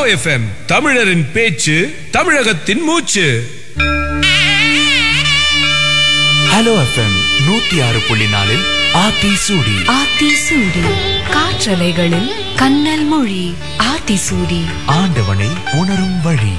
FM தமிழரின் பேச்சு தமிழகத்தின் மூச்சு ஹலோ எஃப்எம் நூத்தி ஆறு புள்ளி நாலில் ஆத்தி சூடி ஆத்தி சூடி காற்றலைகளில் கண்ணல் மொழி ஆத்தி சூடி ஆண்டவனை உணரும் வழி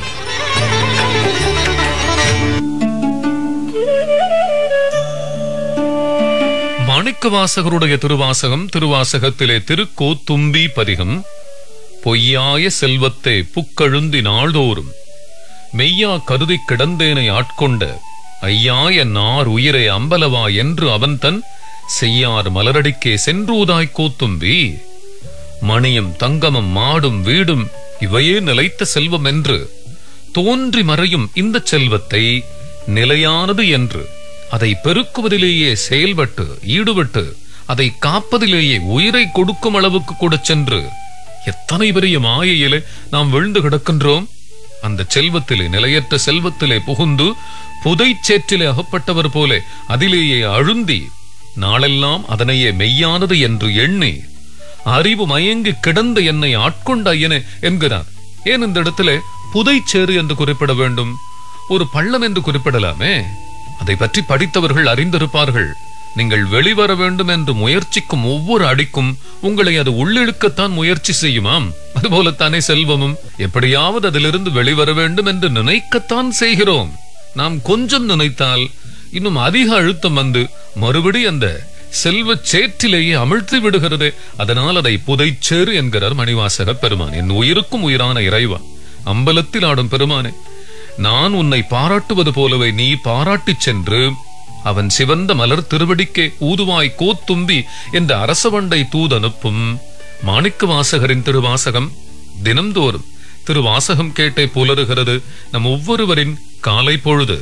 மாணிக்கவாசகருடைய திருவாசகம் திருவாசகத்திலே திருக்கோத்தும்பி பதிகம் பொய்யாய செல்வத்தை புக்கழுந்தி நாள்தோறும் மெய்யா கருதிக் கிடந்தேனை ஆட்கொண்ட ஐயாய நார் உயிரை அம்பலவா என்று அவன் தன் செய்யார் மலரடிக்கே சென்றூதாய் கோத்தும்பி மணியும் தங்கமும் மாடும் வீடும் இவையே நிலைத்த செல்வம் என்று தோன்றி மறையும் இந்த செல்வத்தை நிலையானது என்று அதை பெருக்குவதிலேயே செயல்பட்டு ஈடுபட்டு அதை காப்பதிலேயே உயிரை கொடுக்கும் அளவுக்கு கூட சென்று எத்தனை பெரிய மாயையிலே நாம் விழுந்து கிடக்கின்றோம் அந்த செல்வத்திலே நிலையற்ற செல்வத்திலே புகுந்து புதைச்சேற்றிலே அகப்பட்டவர் போல அதிலேயே அழுந்தி நாளெல்லாம் அதனையே மெய்யானது என்று எண்ணி அறிவு மயங்கி கிடந்த என்னை ஆட்கொண்ட ஐயனே என்கிறார் ஏன் இந்த இடத்துல புதைச்சேறு என்று குறிப்பிட வேண்டும் ஒரு பள்ளம் என்று குறிப்பிடலாமே அதை பற்றி படித்தவர்கள் அறிந்திருப்பார்கள் நீங்கள் வெளிவர வேண்டும் என்று முயற்சிக்கும் ஒவ்வொரு அடிக்கும் உங்களை அது உள்ளிழுக்கத்தான் முயற்சி செய்யுமாம் அதுபோலத்தானே செல்வமும் எப்படியாவது அதிலிருந்து வெளிவர வேண்டும் என்று நினைக்கத்தான் செய்கிறோம் நாம் கொஞ்சம் நினைத்தால் இன்னும் அதிக அழுத்தம் வந்து மறுபடி அந்த செல்வச் சேற்றிலேயே அமிழ்த்தி விடுகிறதே அதனால் அதை புதைச்சேறு என்கிறார் மணிவாசக பெருமான் என் உயிருக்கும் உயிரான இறைவா அம்பலத்தில் ஆடும் பெருமானே நான் உன்னை பாராட்டுவது போலவே நீ பாராட்டிச் சென்று அவன் சிவந்த மலர் திருவடிக்கே ஊதுவாய் கோத்தும்பி என்ற அரசவண்டை தூதனுப்பும் மாணிக்க வாசகரின் திருவாசகம் தினம்தோறும் திருவாசகம் கேட்டே புலருகிறது நம் ஒவ்வொருவரின் காலை பொழுது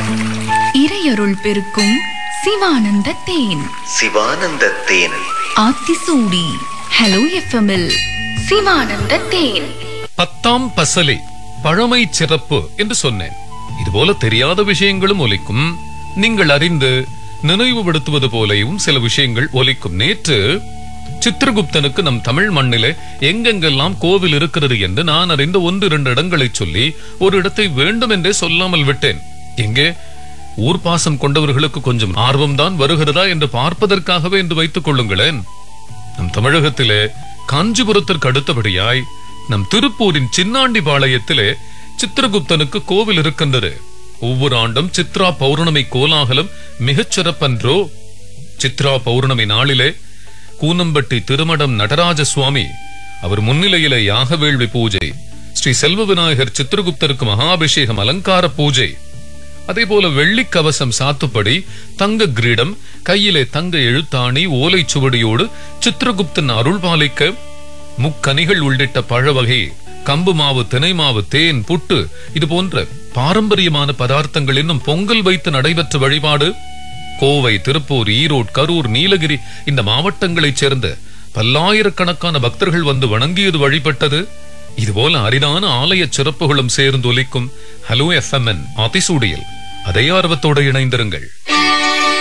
இறையருள் பெருக்கும் சிவானந்த தேன் சிவானந்த தேன் ஆத்தி சூடி ஹலோ எஃப்எம்எல் சிவானந்த தேன் பத்தாம் பசலி பழமை சிறப்பு என்று சொன்னேன் இதுபோல தெரியாத விஷயங்களும் ஒலிக்கும் நீங்கள் அறிந்து நினைவுபடுத்துவது போலையும் சில விஷயங்கள் ஒலிக்கும் நேற்று சித்திரகுப்தனுக்கு நம் தமிழ் மண்ணிலே எங்கெங்கெல்லாம் கோவில் இருக்கிறது என்று நான் அறிந்த ஒன்று இரண்டு இடங்களை சொல்லி ஒரு இடத்தை வேண்டும் என்றே சொல்லாமல் விட்டேன் எங்கே ஊர்பாசம் கொண்டவர்களுக்கு கொஞ்சம் ஆர்வம்தான் வருகிறதா என்று பார்ப்பதற்காகவே என்று வைத்துக் கொள்ளுங்களேன் நம் தமிழகத்திலே காஞ்சிபுரத்திற்கு அடுத்தபடியாய் நம் திருப்பூரின் சின்னாண்டிபாளையத்திலே சித்திரகுப்தனுக்கு கோவில் இருக்கின்றது ஒவ்வொரு ஆண்டும் சித்ரா பௌர்ணமி கோலாகலம் மிகச் சிறப்பன்றோ சித்ரா பௌர்ணமி நாளிலே கூனம்பட்டி திருமடம் நடராஜ சுவாமி அவர் முன்னிலையிலே யாக வேள்வி பூஜை ஸ்ரீ செல்வ விநாயகர் சித்திரகுப்தருக்கு மகாபிஷேகம் அலங்கார பூஜை அதே போல வெள்ளி கவசம் சாத்துப்படி தங்க கிரீடம் கையிலே தங்க எழுத்தாணி ஓலை சுவடியோடு சித்திரகுப்தன் அருள் பாலிக்க முக்கனிகள் உள்ளிட்ட பழ வகை கம்பு மாவு தினை மாவு தேன் புட்டு இது போன்ற பாரம்பரியமான பதார்த்தங்கள் இன்னும் பொங்கல் வைத்து நடைபெற்ற வழிபாடு கோவை திருப்பூர் ஈரோடு கரூர் நீலகிரி இந்த மாவட்டங்களைச் சேர்ந்த பல்லாயிரக்கணக்கான பக்தர்கள் வந்து வணங்கியது வழிபட்டது இதுபோல அரிதான ஆலய சிறப்புகளும் சேர்ந்து ஒலிக்கும் ஹலோ எஃப்எம்என் அதிசூடியில் அதே ஆர்வத்தோடு இணைந்திருங்கள்